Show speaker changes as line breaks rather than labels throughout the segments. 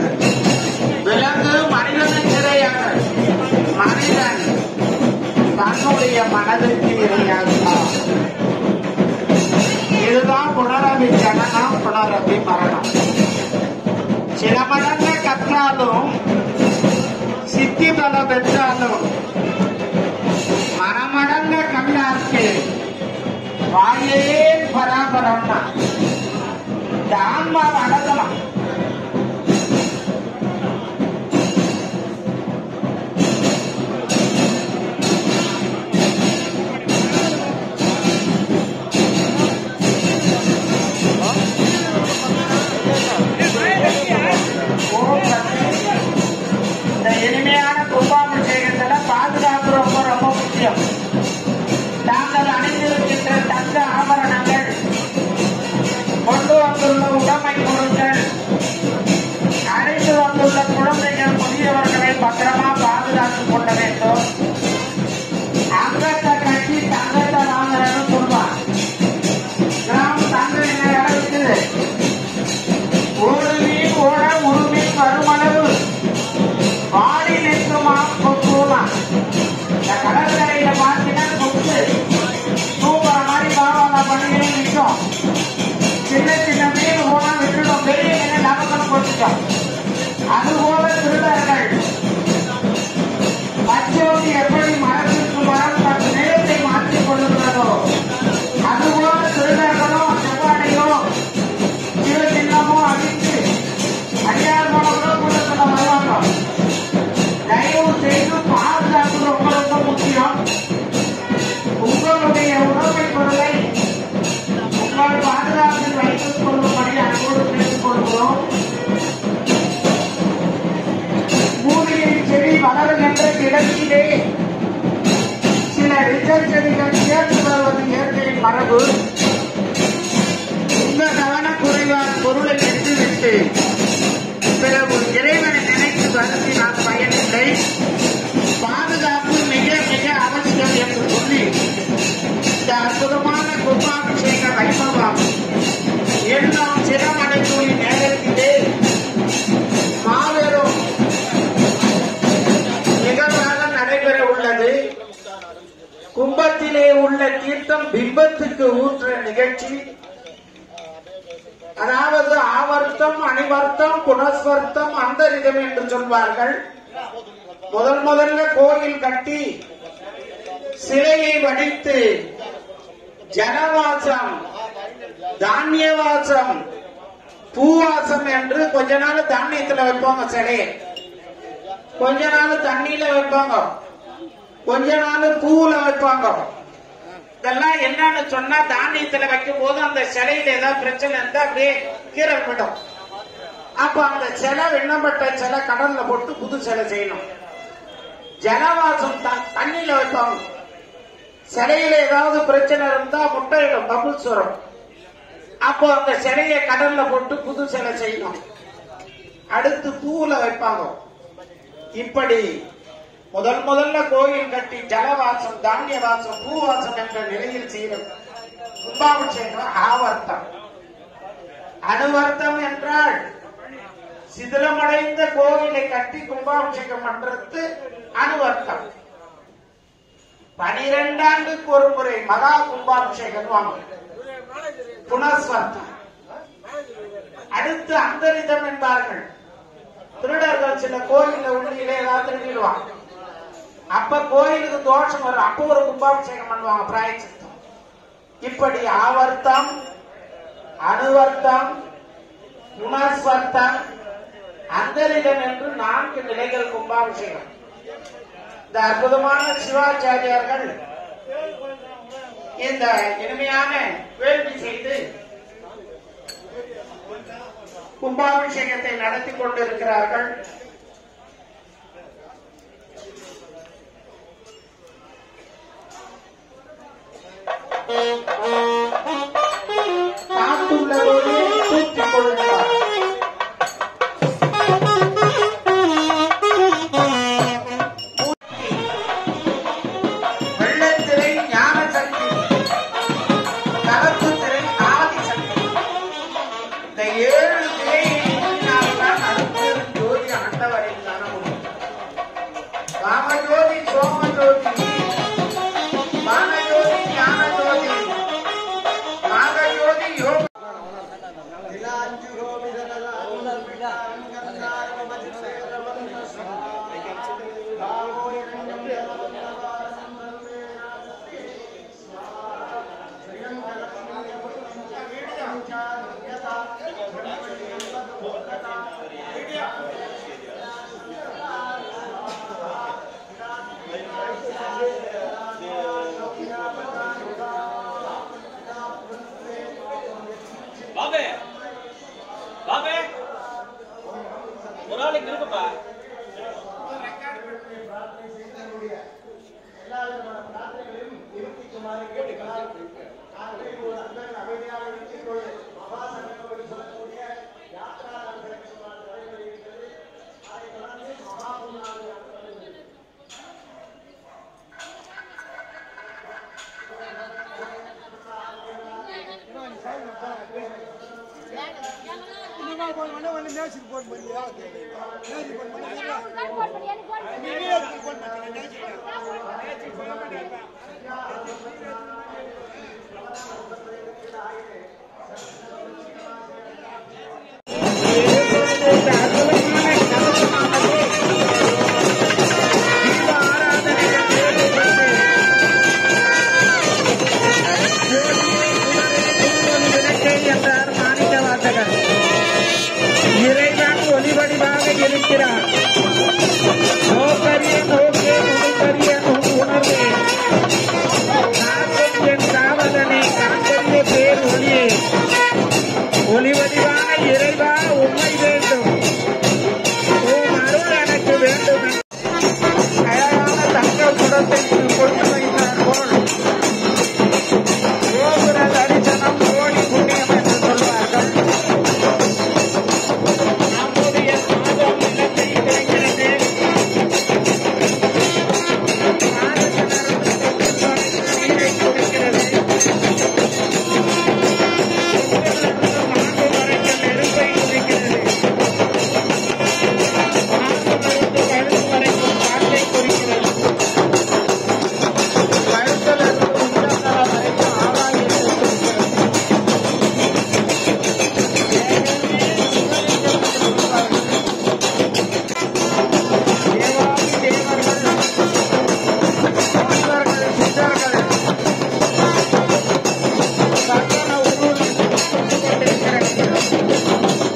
விலங்கு மனிதனுக்கு இரையாக மனிதன் தன்னுடைய மனதிற்கு இரையாகிறான் இதுதான் புனரபி ஜனனம் புனரபி மரணம் சில மடங்கு கற்றாலும் சித்தி பலம் பெற்றாலும் மனமடங்க கண்ணாக்கு வாயே பராபரம்னா இந்த ஆன்மாவை அடங்கலாம் இந்த இனிமையான கும்பாபிஷேகத்துல பாதுகாப்பு ரொம்ப ரொம்ப முக்கியம் தாங்கள் அணிந்திருக்கின்ற தங்க ஆபரணங்கள் கொண்டு வந்துள்ள உடைமை பொருட்கள் அழைத்து வந்துள்ள குழந்தைகள் முதியவர்களை பத்திரமா பாதுகாத்துக் கொள்ள வேண்டும் அங்கத்தை கட்டி தங்கத்தை வாங்குறேன்னு சொல்லுவான் கிராம தங்கம் என்ன விலை இருக்குது ஒரு மீன் ஓட ஒரு மீன் வருமளவு வாடி நிற்குமா கொக்குமா இந்த கடற்கரையில பார்த்தீங்கன்னா கொக்கு தூங்குற மாதிரி பாவம் பண்ணிக்கிட்டே நிற்கும் சின்ன சின்ன மீன் போனா விட்டுடும் பெரிய மீனை நமக்கு போட்டுட்டோம் அதுபோல திருடர்கள் பச்சோதி எப்படி மரத்திற்கு மரம் தன் நிலத்தை மாற்றிக் கொள்ளுகிறதோ அதுபோல திருடர்களும் செவ்வாடையும் சிவ சின்னமும் அடித்து அடியார் போனவங்களும் கூட்டத்தில் வருவாங்க தயவு செய்து பாதுகாப்பு ரொம்ப ரொம்ப முக்கியம் உங்களுடைய உணவுப் பொருளை உங்கள் பாதுகாப்பில் வைத்துக் கொள்ளும்படி அன்போடு கேட்டுக் கொள்கிறோம் மூலிகை செடி வளருகின்ற கிடக்கிலே சில ரிசர்ச் செடிகள் சேர்த்து வருவது இயற்கையின் மரபு இந்த கவனக்குறைவால் பொருளை விட்டுவிட்டு பிறகு இறைவனை நினைத்து வருத்தி நான் பயனில்லை பாதுகாப்பு மிக மிக அவசியம் என்று சொல்லி இந்த அற்புதமான கும்பாபிஷேக வைபவம் எல்லாம் சிரமடைக்கூடிய நேரத்திலே மாபெரும் நிகழ்வாக நடைபெற உள்ளது கும்பத்திலே உள்ள தீர்த்தம் பிம்பத்துக்கு ஊற்ற நிகழ்ச்சி அதாவது ஆவர்த்தம் அணிவர்த்தம் புனஸ்வர்த்தம் அந்தரிதம் என்று சொல்வார்கள் முதல் முதல்ல கோயில் கட்டி சிலையை வடித்து ஜனவாசம் தானியவாசம் பூவாசம் என்று கொஞ்ச நாள் தானியத்துல வைப்பாங்க சிலையை கொஞ்ச நாள் தண்ணியில வைப்பாங்க கொஞ்ச நாள் பூவுல வைப்பாங்க இதெல்லாம் என்னன்னு சொன்னா தானியத்துல வைக்கும் போது அந்த சிலையில ஏதாவது பிரச்சனை இருந்தா அப்படியே கீரை விடும் அப்ப அந்த சிலை வெண்ணப்பட்ட சிலை கடல்ல போட்டு புது சிலை செய்யணும் ஜனவாசம் த- தண்ணியில வைப்பாங்க சிலையில ஏதாவது பிரச்சனை இருந்தா முட்டையிடும் பபுள்ஸ் வரும் அப்போ அந்த சிலையை கடல்ல போட்டு புது சிலை செய்யணும் அடுத்து பூவுல வைப்பாங்க இப்படி முதல் முதல்ல கோயில் கட்டி ஜலவாசம் தானியவாசம் பூவாசம் என்ற நிலையில் செய்கிறது கும்பாபிஷேகம் ஆவர்த்தம் அணுவர்த்தம் என்றால் சிதிலமடைந்த கோவிலை கட்டி கும்பாபிஷேகம் பண்றது அணுவர்த்தம் பனிரெண்டாண்டுக்கு ஒரு முறை மகா கும்பாபிஷேகம் வாங்க புனஸ்வர்த்தம் அடுத்து அந்தரிதம் என்பார்கள் திருடர்கள் சில கோயில்ல உண்டியில ஏதாவது திருடிடுவாங்க அப்ப கோயிலுக்கு தோஷம் வரும் அப்ப ஒரு கும்பாபிஷேகம் பண்ணுவாங்க பிராயச்சித்தம் இப்படி ஆவர்த்தம் அணுவர்த்தம் புனஸ்வர்த்தம் அந்தரிதம் என்று நான்கு நிலைகள் கும்பாபிஷேகம் இந்த அற்புதமான சிவாச்சாரியார்கள் இந்த இனிமையான வேள்வி செய்து கும்பாபிஷேகத்தை நடத்தி கொண்டிருக்கிறார்கள் காத்துள்ளவர்களே தூக்கிக் கொள்கிறார் வெள்ளத்திரை ஞான சக்தி கலப்பு திரை ஆதி சக்தி இந்த ஏழு திரையை நாம் தான் அடுத்திருந்து யோக
பாபே பாபே ஒரு ஆள் இங்க இருக்குப்பா என்றார் மாணிக்க வாசகர் இறைவன் ஒளிவடிவாக இருக்கிறார் நோக்கரிய நோக்கே நுணுக்கரிய உணர்வே காக்கும் என் காவலனை காக்கரிய பேர் ஒளியே ஒளிவடிவான இறைவா உண்மை வேண்டும் ஓம் அருள் எனக்கு வேண்டும் அழகான தங்க குடத்தை கொடுத்து வைத்தார் போல் கோபுர தரிசனம் கோடி புண்ணியம் என்று சொல்வார்கள் நம்முடைய மாதம் நிலத்தை கிடைக்கிறது நீரை கொடுக்கிறது மாண்டு வரைக்கும் நெருப்பை குறிக்கிறது மாண்டு கழுத்து வரைக்கும் காற்றை குறிக்கிறது கழுத்திலிருந்து உச்சந்தலை வரைக்கும் ஆகாயத்தை குறிக்கிறது தேவாதி தேவர்கள் மன்னர்கள் சித்தர்கள் சக்கர உருவில் கொண்டிருக்கிறார்கள்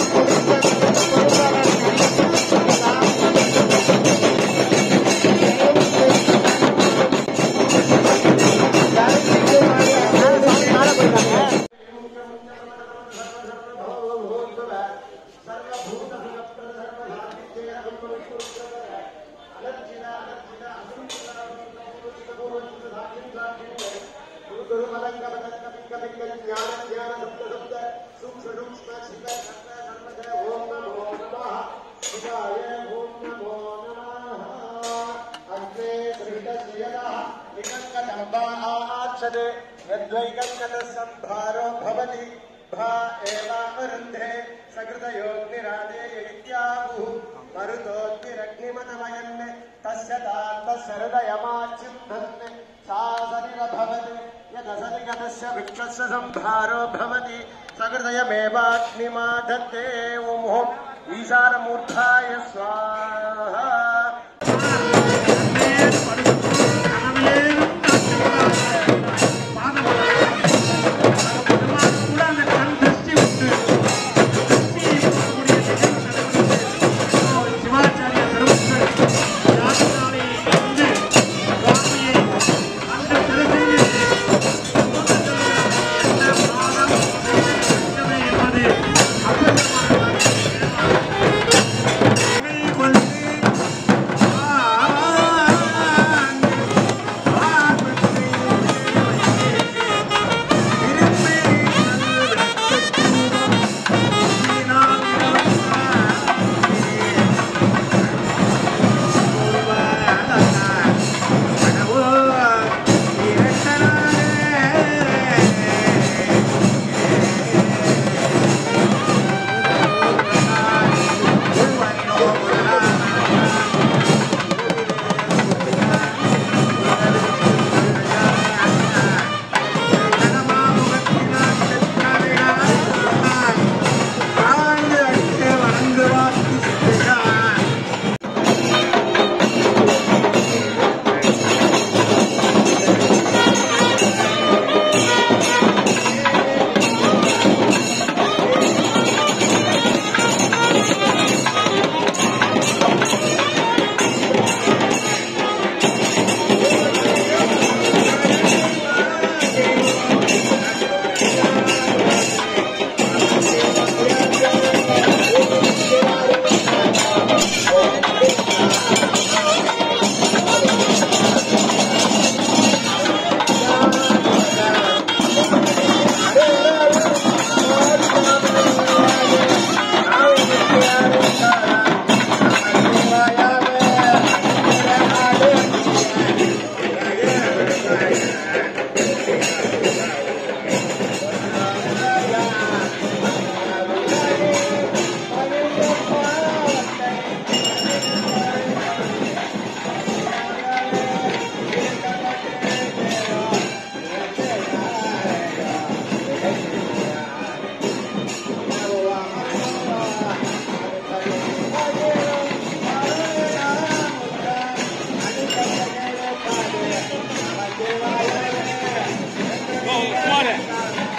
यद्वैकल्कटसंभारो भवति भा एवावरुन्धे सकृतयोग्निराजेय इत्याहुः मरुतोऽग्निरग्निमनमयन् तस्य तात्मसहृदयमाच्युद्धन् सा सरिरभवत् यदसनिगतस्य वृक्षस्य संभारो भवति सकृदयमेवाग्निमाधत्ते ओम् ईशानमूर्धाय स्वाहा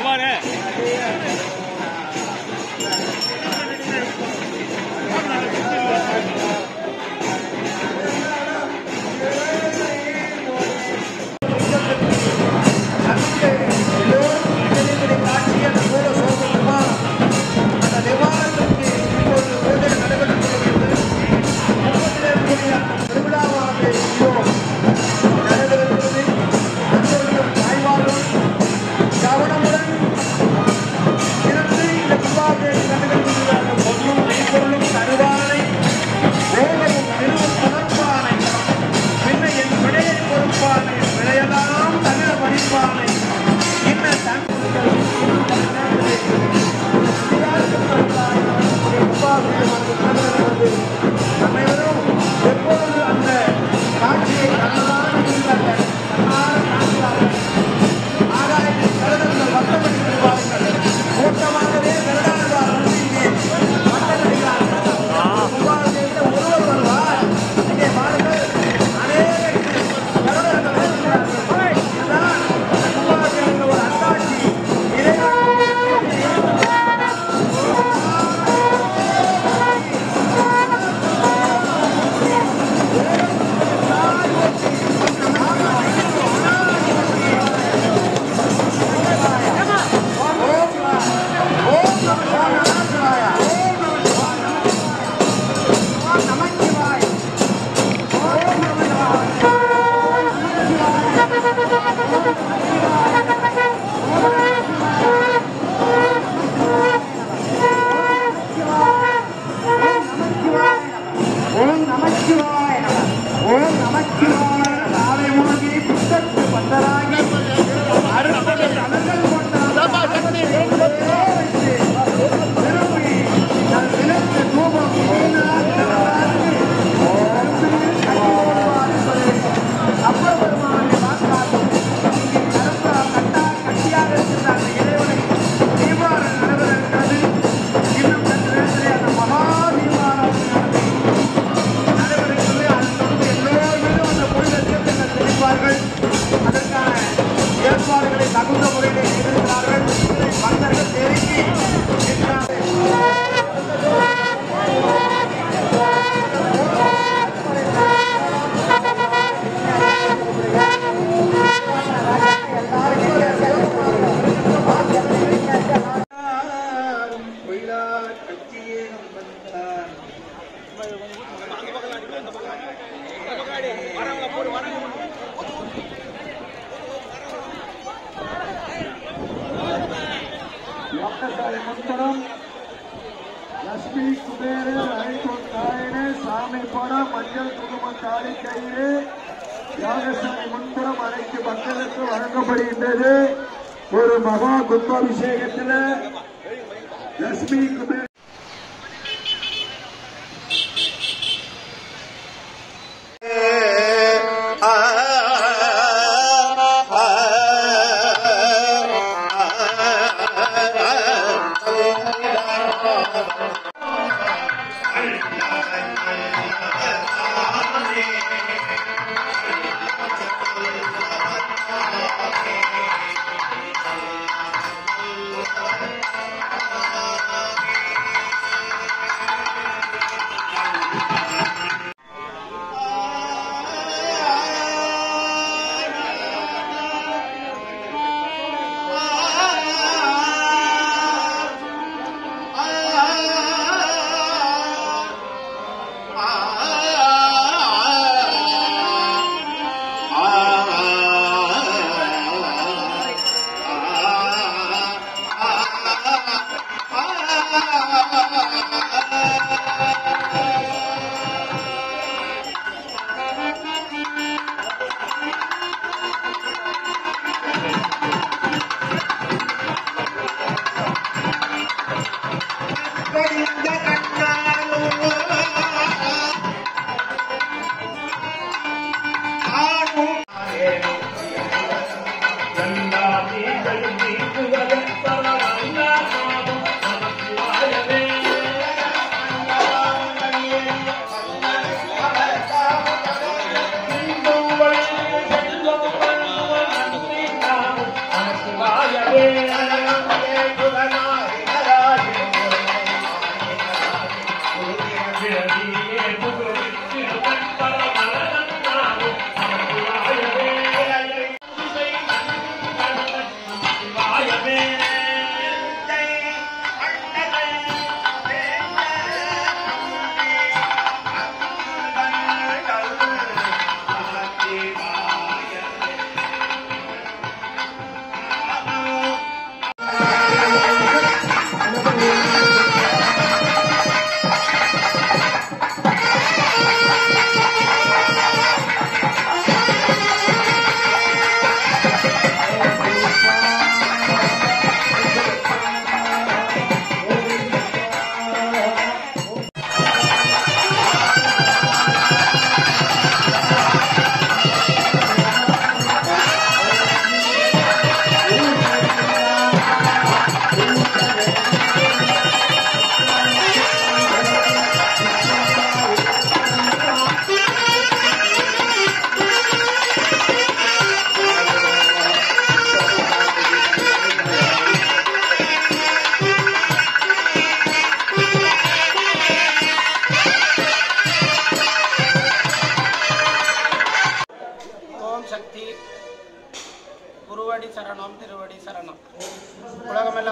பாரு
விளையலாம் தவிர படிப்பானை இன்ன தன் அனைவரும் எப்பொழுது அந்த காட்சியை கண்ணால் இருக்கிறார்கள் கண்ணால் காண்கிறார்கள் ஆகாயத்தில் கருடங்கள் வட்டமடித்திருப்பார்கள் கூட்டமாகவே கருடாழ்வார் வந்து இங்கே வட்டமடிக்கிறார்கள் கும்பாபிஷேகத்தில் ஒருவர் வருவார் இங்கே பாருங்கள் அநேக கருடர்கள் இருக்கிறார்கள் இதுதான் கும்பாபிஷேகத்தில் ஒரு அத்தாட்சி இறைவன் ஓம் நமச்சிவாய நம ஓம் நமச்சிவாய நாளை மூழ்கி புத்தத்து பந்தராகி அறுபது தலங்கள் கொண்ட திரும்பி நம் விளக்கு தூபம் ஏறினார் திறந்தார்க்கு அப்பெருமானை வாக்காட்டும் இங்கே கருப்பா கட்டா கட்டியாக இருக்கின்ற அந்த இறைவனை தீபாவளி நடவடிக்கிறது இன்னும் சற்று நேரத்திலே அந்த மகா தீபாவளி நடைபெறுகிறது அதிலிருந்து எல்லோருமே அந்த புனித தீர்த்தங்கள் தெளிப்பார்கள் அதற்கான ஏற்பாடுகளை தகுந்த முறையிலே செய்திருக்கிறார்கள் இதை பக்தர்கள் தெரிவித்து இருக்கிறார்கள்
மந்திரம் லட்சுமி குபேர ஐந்தொண்டாயிர சாமி படம் மஞ்சள் குங்குமம் தாலி கயிறு யாகசாமி மந்திரம் அனைத்து மக்களுக்கு வழங்கப்படுகின்றது ஒரு மகா கும்பாபிஷேகத்தில் லட்சுமி குபேர
ஆ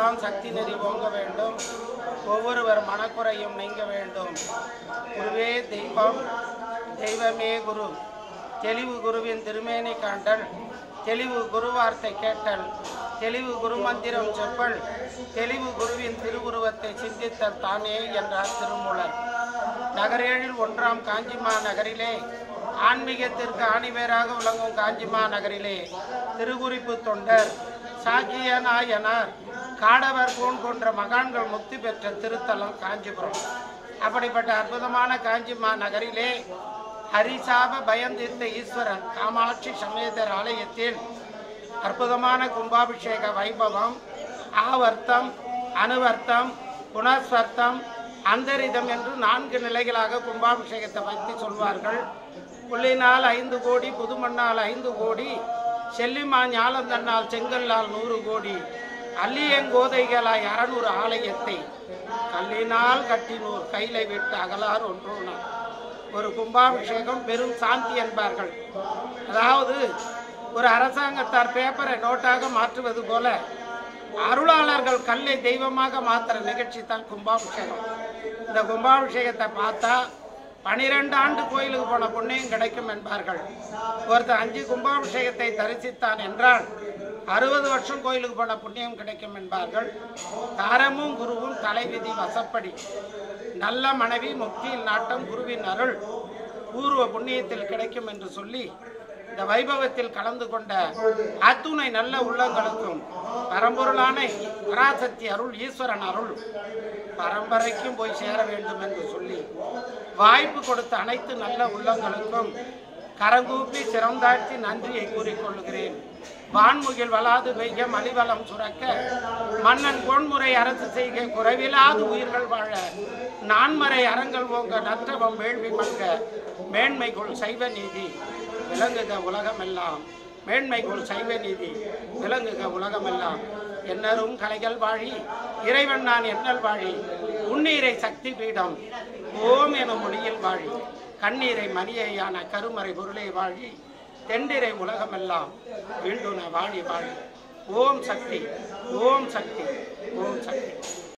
உலகமெல்லாம் சக்தி நெறி ஓங்க வேண்டும் ஒவ்வொருவர் மனக்குறையும் நீங்க வேண்டும் குருவே தெய்வம் தெய்வமே குரு தெளிவு குருவின் திருமேனி காண்டல் தெளிவு குருவார்த்தை கேட்டல் தெளிவு குரு மந்திரம் செப்பல் தெளிவு குருவின் திருவுருவத்தை சிந்தித்தல் தானே என்றார் திருமூலர் நகரேழில் ஒன்றாம் காஞ்சிமா நகரிலே ஆன்மீகத்திற்கு ஆணிவேராக விளங்கும் காஞ்சிமா நகரிலே திருக்குறிப்பு தொண்டர் சாக்கிய நாயனார் காடவர் கோன் போன்ற மகான்கள் முக்தி பெற்ற திருத்தலம் காஞ்சிபுரம் அப்படிப்பட்ட அற்புதமான காஞ்சிமா நகரிலே ஹரிசாப பயந்தீர்த்த ஈஸ்வரன் காமாட்சி சமேதர் ஆலயத்தில் அற்புதமான கும்பாபிஷேக வைபவம் ஆவர்த்தம் அனுவர்த்தம் புனஸ்வர்த்தம் அந்தரிதம் என்று நான்கு நிலைகளாக கும்பாபிஷேகத்தை பற்றி சொல்வார்கள் புள்ளினால் ஐந்து கோடி புதுமண்ணால் ஐந்து கோடி செல்லிமா ஞாலந்தண்ணால் செங்கல்லால் நூறு கோடி அல்லியங்கோதைகளாய் அறநூறு ஆலயத்தை கல்லினால் கட்டினூர் கைலை விட்டு அகலார் ஒன்றோனார் ஒரு கும்பாபிஷேகம் பெரும் சாந்தி என்பார்கள் அதாவது ஒரு அரசாங்கத்தார் பேப்பரை நோட்டாக மாற்றுவது போல அருளாளர்கள் கல்லை தெய்வமாக மாத்துற நிகழ்ச்சி தான் கும்பாபிஷேகம் இந்த கும்பாபிஷேகத்தை பார்த்தா பனிரெண்டு ஆண்டு கோயிலுக்கு போன புண்ணியம் கிடைக்கும் என்பார்கள் ஒருத்தர் அஞ்சு கும்பாபிஷேகத்தை தரிசித்தான் என்றால் அறுபது வருஷம் கோயிலுக்கு போன புண்ணியம் கிடைக்கும் என்பார்கள் தாரமும் குருவும் தலைவிதி வசப்படி நல்ல மனைவி முக்தியில் நாட்டம் குருவின் அருள் பூர்வ புண்ணியத்தில் கிடைக்கும் என்று சொல்லி இந்த வைபவத்தில் கலந்து கொண்ட அத்துணை நல்ல உள்ளங்களுக்கும் பரம்பொருளான பராசக்தி அருள் ஈஸ்வரன் அருள் பரம்பரைக்கும் போய் சேர வேண்டும் என்று சொல்லி வாய்ப்பு கொடுத்த அனைத்து நல்ல உள்ளங்களுக்கும் கரங்கூப்பி சிறந்தாழ்த்தி நன்றியை கூறிக்கொள்கிறேன் வான்முகில் வளாது பெய்க மலிவளம் சுரக்க மன்னன் பொன்முறை அரசு செய்க குறைவிலாது உயிர்கள் வாழ நான்மறை அறங்கள் ஓங்க நற்றவம் வேள்வி மல்க மேன்மைக்குள் சைவ நீதி விளங்குக உலகமெல்லாம் மேன்மைக்குள் சைவ நீதி விளங்குக உலகமெல்லாம் என்னரும் கலைகள் வாழி இறைவன் நான் எண்ணல் வாழி உன்னீரை சக்தி பீடம் ஓம் எனும் மொழியில் வாழி கண்ணீரை மணியையான கருமறை பொருளை வாழி தெண்டிரை உலகமெல்லாம் வீண்டுன வாழி வாழி ஓம் சக்தி ஓம் சக்தி ஓம் சக்தி